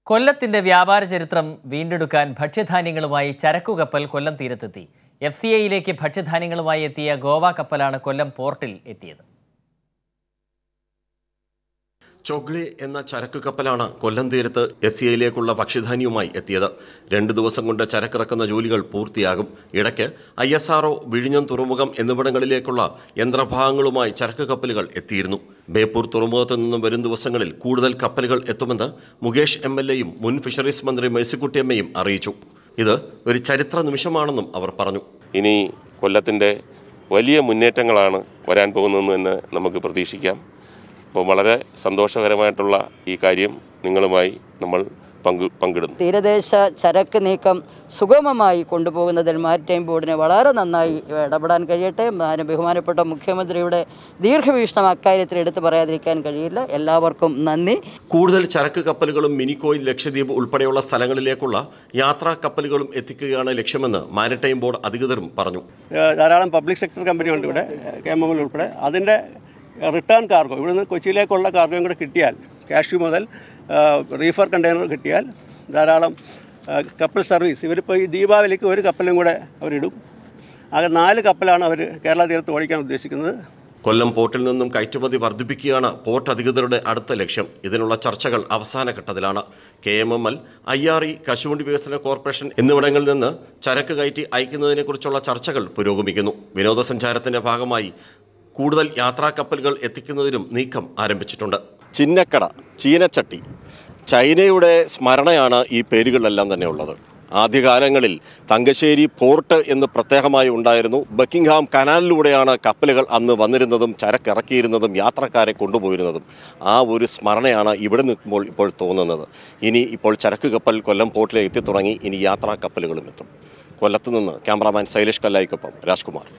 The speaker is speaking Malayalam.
കൊല്ലത്തിന്റെ വ്യാപാര ചരിത്രം വീണ്ടെടുക്കാൻ ഭക്ഷ്യധാന്യങ്ങളുമായി ചരക്കു കപ്പൽ കൊല്ലം തീരത്തെത്തി എഫ് സി ഐയിലേക്ക് ഭക്ഷ്യധാന്യങ്ങളുമായി എത്തിയ ഗോവ കപ്പലാണ് കൊല്ലം പോർട്ടിൽ എത്തിയത് ചൊഗ്ലി എന്ന ചരക്ക് കപ്പലാണ് കൊല്ലം തീരത്ത് എഫ് സി ഐയിലേക്കുള്ള ഭക്ഷ്യധാന്യവുമായി എത്തിയത് രണ്ട് ദിവസം കൊണ്ട് ചരക്കിറക്കുന്ന ജോലികൾ പൂർത്തിയാകും ഇടയ്ക്ക് ഐ എസ് ആർഒ വിഴിഞ്ഞം തുറമുഖം എന്നിവിടങ്ങളിലേക്കുള്ള യന്ത്രഭാഗങ്ങളുമായി ചരക്ക് കപ്പലുകൾ എത്തിയിരുന്നു ബേപ്പൂർ തുറമുഖത്തു നിന്നും വരും ദിവസങ്ങളിൽ കൂടുതൽ കപ്പലുകൾ എത്തുമെന്ന് മുകേഷ് എം എൽ എയും മുൻ ഫിഷറീസ് മന്ത്രി മേഴ്സിക്കുട്ടിയമ്മയും അറിയിച്ചു ഇത് ഒരു ചരിത്ര നിമിഷമാണെന്നും അവർ പറഞ്ഞു ഇനി കൊല്ലത്തിൻ്റെ വലിയ മുന്നേറ്റങ്ങളാണ് വരാൻ പോകുന്നതെന്ന് തന്നെ നമുക്ക് പ്രതീക്ഷിക്കാം അപ്പോൾ വളരെ സന്തോഷകരമായിട്ടുള്ള ഈ കാര്യം നിങ്ങളുമായി നമ്മൾ പങ്കു പങ്കിടുന്നു തീരദേശ ചരക്ക് നീക്കം സുഗമമായി കൊണ്ടുപോകുന്നതിൽ മാരിടൈം ബോർഡിന് വളരെ നന്നായി ഇടപെടാൻ കഴിയട്ടെ ബഹുമാന- ബഹുമാനപ്പെട്ട മുഖ്യമന്ത്രിയുടെ ദീർഘവീക്ഷണം അക്കാര്യത്തിൽ എടുത്തു പറയാതിരിക്കാൻ കഴിയില്ല എല്ലാവർക്കും നന്ദി കൂടുതൽ ചരക്ക് കപ്പലുകളും മിനിക്കോയിൽ ലക്ഷദ്വീപ് ഉൾപ്പെടെയുള്ള സ്ഥലങ്ങളിലേക്കുള്ള യാത്രാ കപ്പലുകളും എത്തിക്കുകയാണ് ലക്ഷ്യമെന്ന് മാരിടൈം ബോർഡ് അധികൃതരും പറഞ്ഞു ഏഹ് ധാരാളം പബ്ലിക് സെക്ടർ കമ്പനിയുണ്ട് ഇവിടെ കെ എം എമ്മിൽ ഉൾപ്പെടെ അതിൻ്റെ റിട്ടേൺ കാർഗോ ഇവിടുന്ന് കൊച്ചിയിലേക്കുള്ള കാർഗോയും കൂടെ കിട്ടിയാൽ കാഷ്യൂ മുതൽ ഏഹ് റീഫർ കണ്ടെയ്നർ കിട്ടിയാൽ ധാരാളം ഏഹ് കപ്പൽ സർവീസ് ഇവരിപ്പോൾ ഈ ദീപാവലിക്ക് ഒരു കപ്പലും കൂടെ അവരിടും ആകെ നാല് കപ്പലാണ് അവർ കേരള തീരത്ത് ഓടിക്കാൻ ഉദ്ദേശിക്കുന്നത് കൊല്ലം പോർട്ടിൽ നിന്നും കയറ്റുമതി വർദ്ധിപ്പിക്കുകയാണ് പോർട്ട് അധികൃതരുടെ അടുത്ത ലക്ഷ്യം ഇതിനുള്ള ചർച്ചകൾ അവസാന ഘട്ടത്തിലാണ് K M M L I R E കശുവണ്ടി വികസന കോർപ്പറേഷൻ എന്നിവിടങ്ങളിൽ നിന്ന് ചരക്ക് കയറ്റി അയക്കുന്നതിനെക്കുറിച്ചുള്ള ചർച്ചകൾ പുരോഗമിക്കുന്നു വിനോദസഞ്ചാരത്തിന്റെ ഭാഗമായി കൂടുതൽ യാത്രാ കപ്പലുകൾ എത്തിക്കുന്നതിനും നീക്കം ആരംഭിച്ചിട്ടുണ്ട് ചിന്നക്കട ചീനച്ചട്ടി ചൈനയുടെ സ്മരണയാണ് ഈ പേരുകളിലെല്ലാം തന്നെ ഉള്ളത് ആദ്യകാലങ്ങളിൽ തങ്കശ്ശേരി പോർട്ട് എന്ന് പ്രത്യേകമായി ഉണ്ടായിരുന്നു ബക്കിംഗ്ഹാം കനാലിലൂടെയാണ് കപ്പലുകൾ അന്ന് വന്നിരുന്നതും ചരക്കിറക്കിയിരുന്നതും യാത്രക്കാരെ കൊണ്ടുപോയിരുന്നതും ആ ഒരു സ്മരണയാണ് ഇവിടെ നിൽക്കുമ്പോൾ ഇപ്പോൾ തോന്നുന്നത് ഇനി ഇപ്പോൾ ചരക്ക് കപ്പൽ കൊല്ലം പോർട്ടിലേക്ക് എത്തി തുടങ്ങി ഇനി യാത്രാ കപ്പലുകളും എത്തും കൊല്ലത്ത് നിന്ന് ക്യാമറാമാൻ ശൈലേഷ് കല്ലായിക്കൊപ്പം രാജ്കുമാർ